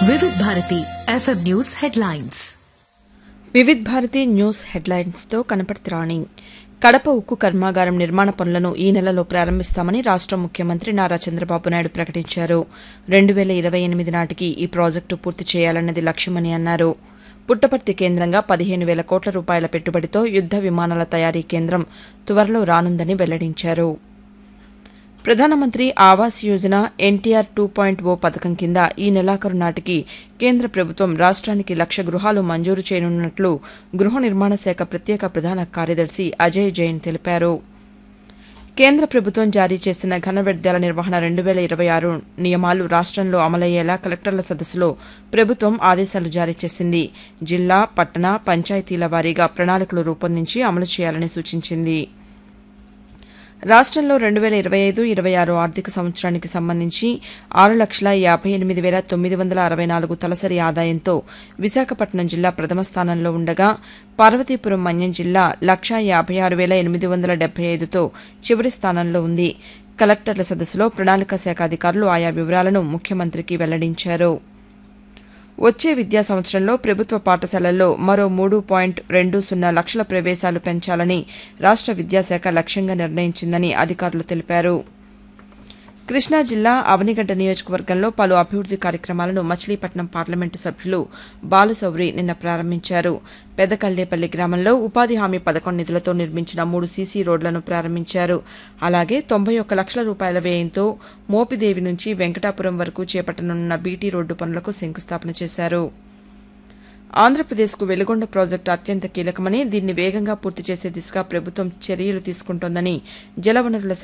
వివిధ Bharati FM news headlines Vividh Bharati news హెడ్లైన్స్తో కనపర్తి రాణి కడప ఉక్కు కర్మాగారం నిర్మాణ పనులను ఈ నెలలో ప్రారంభిస్తామని రాష్ట ముఖ్యమంత్రి నారా చంద్రబాబు నాయుడు ప్రకటించారు రెండు వేల ఇరవై ఎనిమిది నాటికి ఈ ప్రాజెక్టు పూర్తి చేయాలన్నది లక్ష్యమని అన్నారు పుట్టపర్తి కేంద్రంగా పదిహేను వేల కోట్ల రూపాయల పెట్టుబడితో యుద్ద విమానాల తయారీ కేంద్రం త్వరలో రానుందని వెల్లడించారు Pradhan Mantri Awas Yojana NTR two point O పథకం కింద ఈ నెలాఖరు నాటికి కేంద్ర ప్రభుత్వం రాష్ట్రానికి లక్ష గృహాలు మంజూరు చేయనున్నట్లు గృహ నిర్మాణ శాఖ ప్రత్యేక ప్రధాన కార్యదర్శి అజయ్ జైన్ తెలిపారు కేంద్ర ప్రభుత్వం జారీ చేసిన ఘన వ్యర్థాల నిర్వహణ రెండు వేల ఇరవై ఆరు నియమాలు రాష్ట్రంలో అమలయ్యేలా కలెక్టర్ల సదస్సులో ప్రభుత్వం ఆదేశాలు జారీ చేసింది జిల్లా పట్టణ పంచాయతీల వారీగా ప్రణాళికలు రూపొందించి అమలు చేయాలని సూచించింది రాష్ట్రంలో రెండు వేల ఇరవై ఐదు ఇరవై ఆరు ఆర్థిక సంవత్సరానికి సంబంధించి ఆరు లక్షల యాభై ఎనిమిది వేల తొమ్మిది వందల అరవై నాలుగు తలసరి ఆదాయంతో విశాఖపట్నం జిల్లా ప్రథమ స్థానంలో ఉండగా పార్వతీపురం మన్యం జిల్లా లక్షా యాభై ఆరు వేల ఎనిమిది వందల డెబ్బై ఐదుతో చివరి స్థానంలో ఉంది కలెక్టర్ల సదస్సులో ప్రణాళిక శాఖ అధికారులు ఆయా వివరాలను ముఖ్యమంత్రికి వెల్లడించారు వచ్చే విద్యా సంవత్సరంలో ప్రభుత్వ పాఠశాలల్లో మరో మూడు పాయింట్ రెండు సున్నా లక్షల ప్రవేశాలు పెంచాలని రాష్ట విద్యాశాఖ లక్ష్యంగా నిర్ణయించిందని అధికారులు తెలిపారు కృష్ణా జిల్లా అవనిగడ్డ నియోజకవర్గంలో పలు అభివృద్ది కార్యక్రమాలను మచిలీపట్నం పార్లమెంటు సభ్యులు బాలశౌరి నిన్న ప్రారంభించారు పెదకల్లేపల్లి గ్రామంలో ఉపాధి హామీ పథకం నిధులతో నిర్మించిన మూడు సీసీ రోడ్లను ప్రారంభించారు అలాగే తొంభై ఒక్క లక్షల రూపాయల వ్యయంతో మోపిదేవి నుంచి వెంకటాపురం వరకు చేపట్టనున్న బీటీ రోడ్డు పనులకు శంకుస్థాపన చేశారు ఆంధ్రప్రదేశ్కు వెలుగొండ ప్రాజెక్టు అత్యంత కీలకమని దీన్ని వేగంగా పూర్తి చేసే దిశగా ప్రభుత్వం చర్యలు తీసుకుంటోందని జలవనరుల